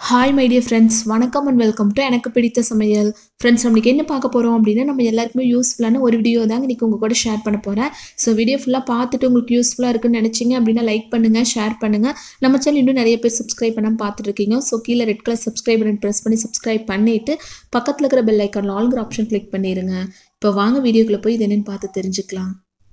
hi my dear friends வணக்கம் and welcome to எனக்கு பிடித்த சமையல் ஃப்ரெண்ட்ஸ் நம்மளுக்கு என்ன பார்க்க போகிறோம் அப்படின்னா நம்ம எல்லாருக்குமே யூஸ்ஃபுல்லான ஒரு வீடியோ தாங்க இன்றைக்கி உங்கள் கூட ஷேர் பண்ண போகிறேன் ஸோ வீடியோ ஃபுல்லாக பார்த்துட்டு உங்களுக்கு யூஸ்ஃபுல்லாக இருக்குன்னு நினச்சிங்க அப்படின்னா லைக் பண்ணுங்கள் ஷேர் பண்ணுங்கள் நம்ம சேனல் இன்னும் நிறைய பேர் சப்ஸ்கிரைப் பண்ணாமல் பார்த்துட்டு இருக்கீங்க ஸோ கீழே red colour subscribe button press பண்ணி சப்ஸ்கிரைப் பண்ணிவிட்டு பக்கத்தில் இருக்கிற பெல் ஐக்கான் ஆல்கிற ஆப்ஷன் கிளிக் பண்ணிடுங்க இப்போ வாங்க வீடியோக்குள்ளே போய் இது என்னென்னு பார்த்து தெரிஞ்சுக்கலாம்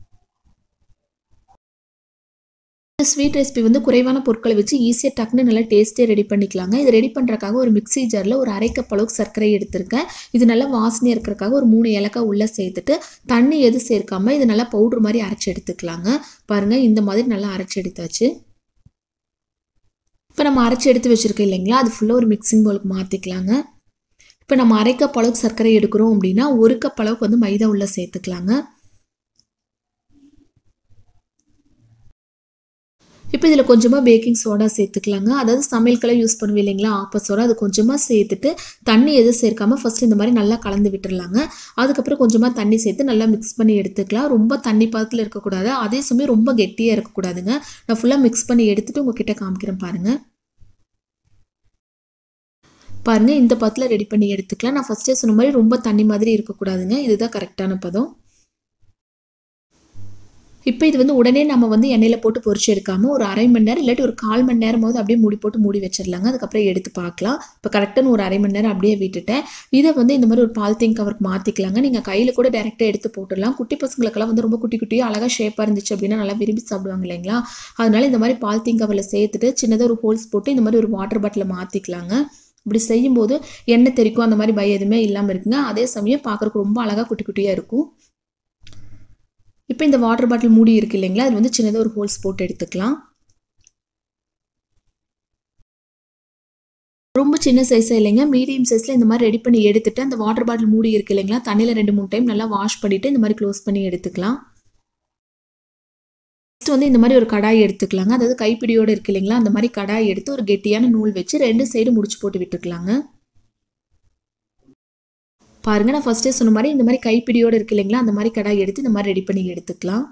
ஸ்வீட் ரெசிபி வந்து குறைவான பொருட்களை வச்சு ஈஸியாக டக்குன்னு நல்லா டேஸ்ட்டே ரெடி பண்ணிக்கலாங்க இது ரெடி பண்ணுறக்காக ஒரு மிக்ஸி ஜாரில் ஒரு அரை கப் அளவுக்கு சர்க்கரை எடுத்திருக்கேன் இது நல்லா வாசனையாக இருக்கிறக்காக ஒரு மூணு ஏலக்காய் உள்ளே சேர்த்துட்டு தண்ணி எது சேர்க்காம இது நல்லா பவுட்ரு மாதிரி அரைச்சி எடுத்துக்கலாங்க பாருங்கள் இந்த மாதிரி நல்லா அரைச்சி எடுத்தாச்சு இப்போ நம்ம அரைச்சி எடுத்து வச்சுருக்கோம் இல்லைங்களா அது ஃபுல்லாக ஒரு மிக்சிங் பவுலுக்கு மாற்றிக்கலாங்க இப்போ நம்ம அரை கப் அளவுக்கு சர்க்கரை எடுக்கிறோம் அப்படின்னா ஒரு கப் அளவுக்கு வந்து மைதா உள்ளே சேர்த்துக்கலாங்க இப்போ இதில் கொஞ்சமாக பேக்கிங் சோடா சேர்த்துக்கலாங்க அதாவது சமையல்கெல்லாம் யூஸ் பண்ணுவோம் இல்லைங்களா ஆப்ப சோடா அது கொஞ்சமாக சேர்த்துட்டு தண்ணி எதுவும் சேர்க்காம ஃபஸ்ட்டு இந்த மாதிரி நல்லா கலந்து விட்டுறலாங்க அதுக்கப்புறம் கொஞ்சமாக தண்ணி சேர்த்து நல்லா மிக்ஸ் பண்ணி எடுத்துக்கலாம் ரொம்ப தண்ணி பாதத்தில் இருக்கக்கூடாது அதே சமயம் ரொம்ப கெட்டியாக இருக்கக்கூடாதுங்க நான் ஃபுல்லாக மிக்ஸ் பண்ணி எடுத்துகிட்டு உங்ககிட்ட காமிக்கிறேன் பாருங்கள் பாருங்கள் இந்த பத்தில் ரெடி பண்ணி எடுத்துக்கலாம் நான் ஃபஸ்ட்டே சொன்ன மாதிரி ரொம்ப தண்ணி மாதிரி இருக்கக்கூடாதுங்க இதுதான் கரெக்டான பதம் இப்போ இது வந்து உடனே நம்ம வந்து எண்ணெயில் போட்டு பொரிச்சு எடுக்காமல் ஒரு அரை மணி நேரம் இல்லாட்டி ஒரு கால் மணி நேரமாவது அப்படியே மூடி போட்டு மூடி வச்சிடலாங்க அதுக்கப்புறம் எடுத்து பார்க்கலாம் இப்போ கரெக்டான ஒரு அரை மணி நேரம் அப்படியே விட்டுட்டேன் இதை வந்து இந்த மாதிரி ஒரு பாலித்தீன் கவருக்கு மாற்றிக்கலாங்க நீங்கள் கையில் கூட டேரெக்டாக எடுத்து போட்டுடலாம் குட்டி பசங்களுக்கெல்லாம் வந்து ரொம்ப குட்டி குட்டியாக அழகாக ஷேப்பாக இருந்துச்சு அப்படின்னா நல்லா விரும்பி சாப்பிடுவாங்க இல்லைங்களா அதனால இந்த மாதிரி பாலித்தீன் கவரில் சேர்த்துட்டு சின்னதாக ஒரு ஹோல்ஸ் போட்டு இந்த மாதிரி ஒரு வாட்டர் பாட்டில் மாற்றிக்கலாங்க இப்படி செய்யும்போது எண்ணெய் தெரிக்கும் அந்த மாதிரி பயம் எதுவுமே இல்லாமல் இருக்குங்க அதே சமயம் பார்க்குறக்கு ரொம்ப அழகாக குட்டி குட்டியாக இருக்கும் இப்போ இந்த வாட்டர் பாட்டில் மூடி இருக்கு இல்லைங்களா அது வந்து சின்னதாக ஒரு ஹோல்ஸ் போட்டு எடுத்துக்கலாம் ரொம்ப சின்ன சைஸாக இல்லைங்க மீடியம் சைஸில் இந்த மாதிரி ரெடி பண்ணி எடுத்துட்டு அந்த வாட்டர் பாட்டில் மூடி இருக்கு இல்லைங்களா தண்ணியில் ரெண்டு மூணு டைம் நல்லா வாஷ் பண்ணிவிட்டு இந்த மாதிரி க்ளோஸ் பண்ணி எடுத்துக்கலாம் நெக்ஸ்ட் வந்து இந்த மாதிரி ஒரு கடாய் எடுத்துக்கலாங்க அதாவது கைப்பிடியோடு இருக்கு இல்லைங்களா அந்த மாதிரி கடாய் எடுத்து ஒரு கெட்டியான நூல் வச்சு ரெண்டு சைடு முடிச்சு போட்டு விட்டுக்கலாங்க பாருங்கள் நான் ஃபஸ்ட்டே சொன்ன மாதிரி இந்த மாதிரி கைப்பிடியோடு இருக்கு இல்லைங்களா அந்த மாதிரி கடாய் எடுத்து இந்த மாதிரி ரெடி பண்ணி எடுத்துக்கலாம்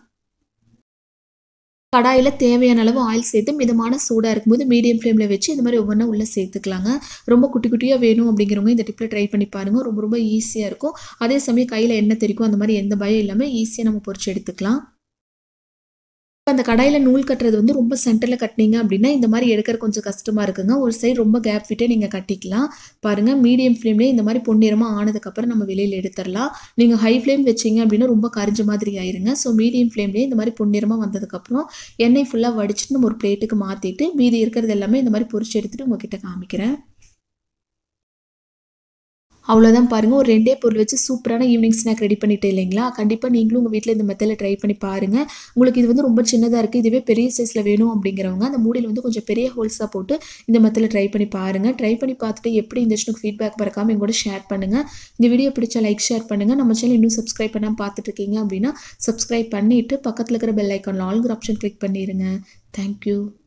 கடாயில் தேவையான அளவு ஆயில் சேர்த்து மிதமான சூடாக இருக்கும்போது மீடியம் ஃப்ளேமில் வச்சு இந்த மாதிரி ஒவ்வொன்றா உள்ளே சேர்த்துக்கலாங்க ரொம்ப குட்டி குட்டியாக வேணும் அப்படிங்கிறவங்க இந்த டிப்பில் ட்ரை பண்ணி பாருங்கள் ரொம்ப ரொம்ப ஈஸியாக இருக்கும் அதே சமயம் கையில் எண்ணெய் தெரிக்கும் அந்த மாதிரி எந்த பயம் இல்லாமல் ஈஸியாக நம்ம பொறிச்சு எடுத்துக்கலாம் அந்த கடாயில் நூல் கட்டுறது வந்து ரொம்ப சென்டரில் கட்டினீங்க அப்படின்னா இந்த மாதிரி எடுக்கிற கொஞ்சம் கஷ்டமாக இருக்குங்க ஒரு சைடு ரொம்ப கேப் விட்டே நீங்கள் கட்டிக்கலாம் பாருங்கள் மீடியம் ஃப்ளேம்லேயே இந்த மாதிரி பொன்னிறமாக ஆனதுக்கப்புறம் நம்ம வெளியில் எடுத்துடலாம் நீங்கள் ஹை ஃப்ளேம் வச்சிங்க அப்படின்னா ரொம்ப கரிஞ்ச மாதிரி ஆயிருங்க ஸோ மீடியம் ஃப்ளேம்லேயே இந்த மாதிரி பொன்னிறமாக வந்ததுக்கப்புறம் எண்ணெய் ஃபுல்லாக வடிச்சிட்டு நம்ம ஒரு பிளேட்டுக்கு மாற்றிட்டு மீதி இருக்கிறது எல்லாமே இந்த மாதிரி பொரிச்சு எடுத்துகிட்டு உங்ககிட்ட காமிக்கிறேன் அவ்வளோதான் பாருங்கள் ஒரு ரெண்டே பொருள் வச்சு சூப்பரான ஈவினிங் ஸ்நாக் ரெடி பண்ணிட்டு இல்லைங்களா கண்டிப்பாக நீங்களும் உங்கள் வீட்டில் இந்த மெத்தடில் ட்ரை பண்ணி பாருங்கள் உங்களுக்கு இது வந்து ரொம்ப சின்னதாக இருக்குது இதுவே பெரிய சைஸில் வேணும் அப்படிங்கிறவங்க அந்த மூடியில் வந்து கொஞ்சம் பெரிய ஹோல்ஸாக போட்டு இந்த மெத்தடில் ட்ரை பண்ணி பாருங்கள் ட்ரை பண்ணி பார்த்துட்டு எப்படி இருந்துச்சுன்னு ஃபீட்பேக் மறக்காமல் எங்கூட ஷேர் பண்ணுங்கள் இந்த வீடியோ பிடிச்சா லைக் ஷேர் பண்ணுங்கள் நம்ம சேனல் இன்னும் சப்ஸ்கிரைப் பண்ணாமல் பார்த்துட்டு இருக்கீங்க அப்படின்னா சப்ஸ்கிரைப் பண்ணிவிட்டு பக்கத்தில் இருக்கிற பெல் ஐக்கானில் ஆல்கிற ஆப்ஷன் கிளிக் பண்ணிடுங்க தேங்க்யூ